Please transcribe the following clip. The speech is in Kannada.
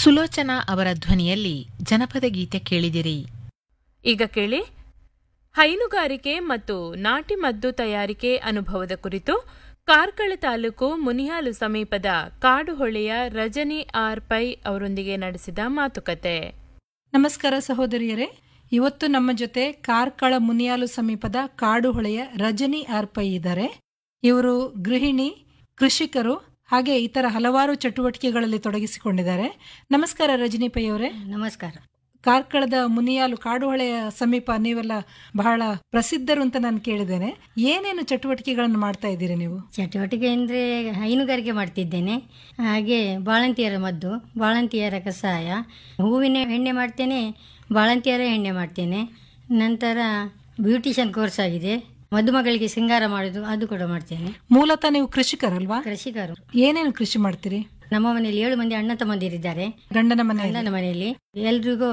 ಸುಲೋಚನಾ ಅವರ ಧ್ವನಿಯಲ್ಲಿ ಜನಪದ ಗೀತೆ ಕೇಳಿದಿರಿ ಈಗ ಕೇಳಿ ಹೈನುಗಾರಿಕೆ ಮತ್ತು ನಾಟಿ ಮದ್ದು ತಯಾರಿಕೆ ಅನುಭವದ ಕುರಿತು ಕಾರ್ಕಳ ತಾಲೂಕು ಮುನಿಯಾಲು ಸಮೀಪದ ಕಾಡುಹೊಳೆಯ ರಜನಿ ಆರ್ ಪೈ ಅವರೊಂದಿಗೆ ನಡೆಸಿದ ಮಾತುಕತೆ ನಮಸ್ಕಾರ ಸಹೋದರಿಯರೇ ಇವತ್ತು ನಮ್ಮ ಜೊತೆ ಕಾರ್ಕಳ ಮುನಿಯಾಲು ಸಮೀಪದ ಕಾಡುಹೊಳೆಯ ರಜನಿ ಆರ್ ಪೈ ಇದ್ದಾರೆ ಇವರು ಗೃಹಿಣಿ ಕೃಷಿಕರು ಹಾಗೆ ಇತರ ಹಲವಾರು ಚಟುವಟಿಕೆಗಳಲ್ಲಿ ತೊಡಗಿಸಿಕೊಂಡಿದ್ದಾರೆ ನಮಸ್ಕಾರ ರಜನಿ ಪೈ ಅವರೇ ನಮಸ್ಕಾರ ಕಾರ್ಕಳದ ಮುನಿಯಾಲು ಕಾಡುಹೊಳೆಯ ಸಮೀಪ ನೀವೆಲ್ಲ ಬಹಳ ಪ್ರಸಿದ್ಧರು ಅಂತ ನಾನು ಕೇಳಿದ್ದೇನೆ ಏನೇನು ಚಟುವಟಿಕೆಗಳನ್ನು ಮಾಡ್ತಾ ಇದ್ದೀರಿ ನೀವು ಚಟುವಟಿಕೆ ಅಂದರೆ ಹೈನುಗಾರಿಕೆ ಮಾಡ್ತಿದ್ದೇನೆ ಹಾಗೆ ಬಾಳಂತಿಯರ ಮದ್ದು ಬಾಳಂತಿಯರ ಕಷಾಯ ಹೂವಿನ ಎಣ್ಣೆ ಮಾಡ್ತೇನೆ ಬಾಳಂತಿಯರ ಎಣ್ಣೆ ಮಾಡ್ತೇನೆ ನಂತರ ಬ್ಯೂಟಿಷಿಯನ್ ಕೋರ್ಸ್ ಆಗಿದೆ ಮದುಮಗಳಿಗೆ ಶೃಂಗಾರ ಮಾಡೋದು ಅದು ಕೂಡ ಮಾಡ್ತೇನೆ ಮೂಲತಃ ನೀವು ಕೃಷಿಕರಲ್ವಾ ಕೃಷಿಕರು ಏನೇನು ಕೃಷಿ ಮಾಡ್ತೀರಿ ನಮ್ಮ ಮನೆಯಲ್ಲಿ ಏಳು ಮಂದಿ ಅಣ್ಣ ತಮ್ಮಂದಿರಿದ್ದಾರೆ ಗಂಡನ ಮನೆಯಲ್ಲಿ ಗಂಡನ ಮನೆಯಲ್ಲಿ ಎಲ್ರಿಗೂ